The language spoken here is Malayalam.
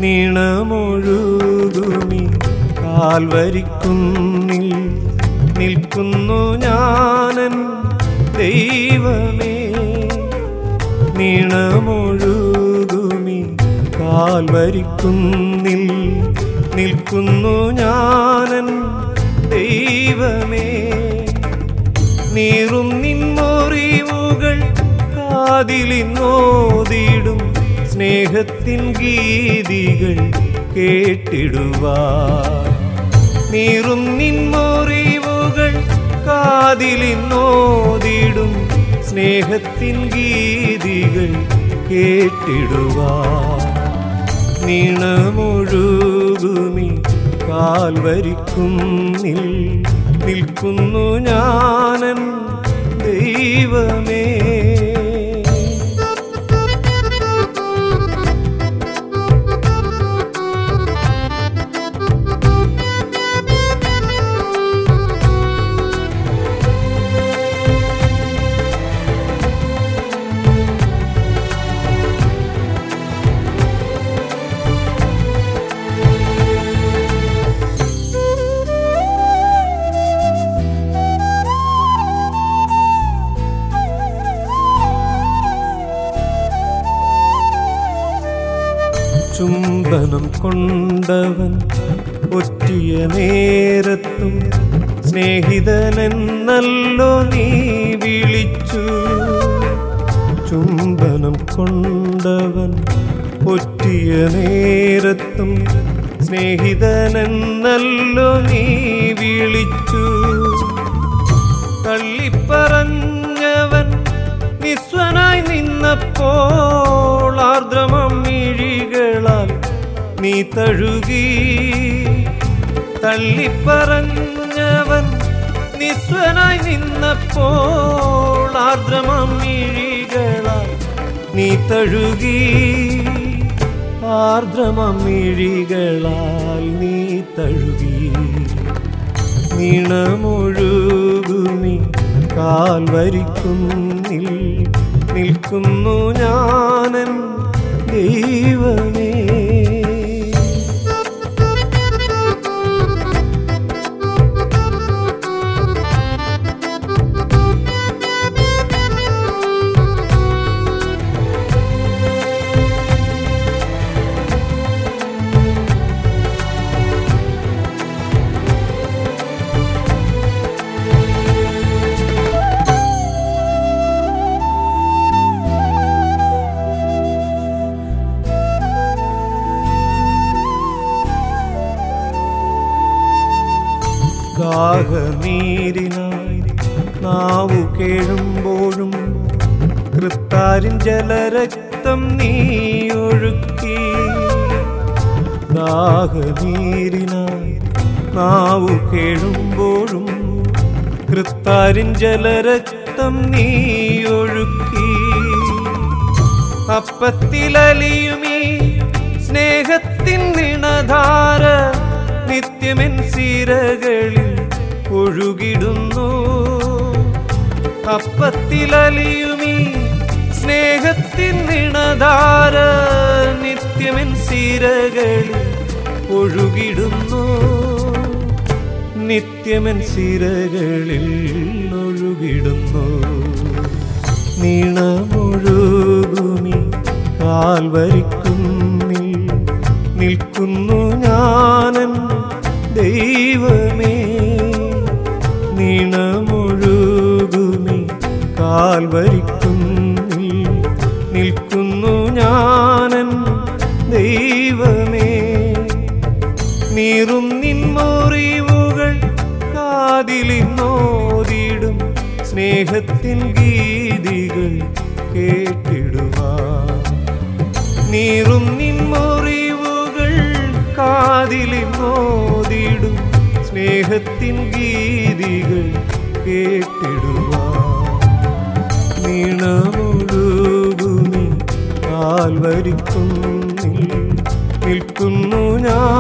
നീണമൊഴുകുമി കാൽവരിക്കുന്നിൽ നിൽക്കുന്നു ഞാനൻ ദൈവമേ നീണമൊഴുകുമി കാൽവരിക്കുന്നിൽ നിൽക്കുന്നു ഞാനൻ ദൈവമേ നീറും നിൻമൊറിവുകൾ കാതിലിന്നോതിടും സ്നേഹത്തിൻ ഗീതികൾ കേട്ടിടുവാ നീറും നിൻമൊറിവുകൾ കാതിലിന്നോതിടും സ്നേഹത്തിൻ ഗീതികൾ കേട്ടിടുവാ നീണമൊഴുകുമി കാൽവരിക്കുന്നിൽ നിൽക്കുന്നു ഞാനൻ ദൈവമേ ചുംബനം കൊണ്ടവൻ ഒറ്റിയ നേരത്തും സ്നേഹിതനെന്നല്ലോ നീ വിളിച്ചു ചുംബനം കൊണ്ടവൻ ഒറ്റിയ നേരത്തും സ്നേഹിതനെന്നല്ലോ നീ വിളിച്ചു തള്ളിപ്പറഞ്ഞവൻ നിസ്വനായി നിന്നപ്പോൾ ആർദ്രമം മിഴികളാൽ നീ തഴുകി തള്ളിപ്പറഞ്ഞവൻ നിസ്വനായി നിന്നപ്പോൾ ആർദ്രമം മിഴികളാൽ നീ തഴുകി ആർദ്രമം മിഴികളാൽ നീ തഴുകി നീണമൊഴുകുമി കാൽവരിക്കുന്നിൽ നിൽക്കുന്നു ഞാനൻ ദൈവമേ ദാഹനീരിനായി നാവു കേഴുമ്പോഴും കൃത്താരിൻ ജലരക്തം നീ ഒഴുക്കി ദാഹനീരിനായി നാവു കേഴുമ്പോഴും കൃത്താരിൻ ജലരക്തം നീ ഒഴുക്കി അപ്പത്തിലലിയുമീ സ്നേഹത്തിൻ നിണധാര നിത്യമെൻ സിരകളിൽ ഒഴുകിടുന്നു അപ്പത്തിലലിയുമീ സ്നേഹത്തിൻ നിണധാര നിത്യമെൻ സിരകളിൽ ഒഴുകിടുന്നു നിത്യമൻ സിരകളിൽ ഒഴുകിടുന്നു നീണമൊഴുകുമി കാൽവരിക്കുന്നിൽ നിൽക്കുന്നു ഞാനൻ ദൈവമേ നീണമൊഴുകുമി കാൽവരിക്കുന്നിൽ നിൽക്കുന്നു ഞാനൻ ദൈവമേ നീറും നിൻമുറിവുകൾ കാതിലിന്നോതിടും സ്നേഹത്തിൻ ഗീതികൾ കേട്ടിടുവാ നീറും നിൻമുറിവുകൾ കാതിലിന്നോതിടും സ്നേഹത്തിൻ ഗീതികൾ കേട്ടിടുവാ നീണമൊഴുകുമി കാൽവരിക്കുന്നിൽ നിൽക്കുന്നു ഞാൻ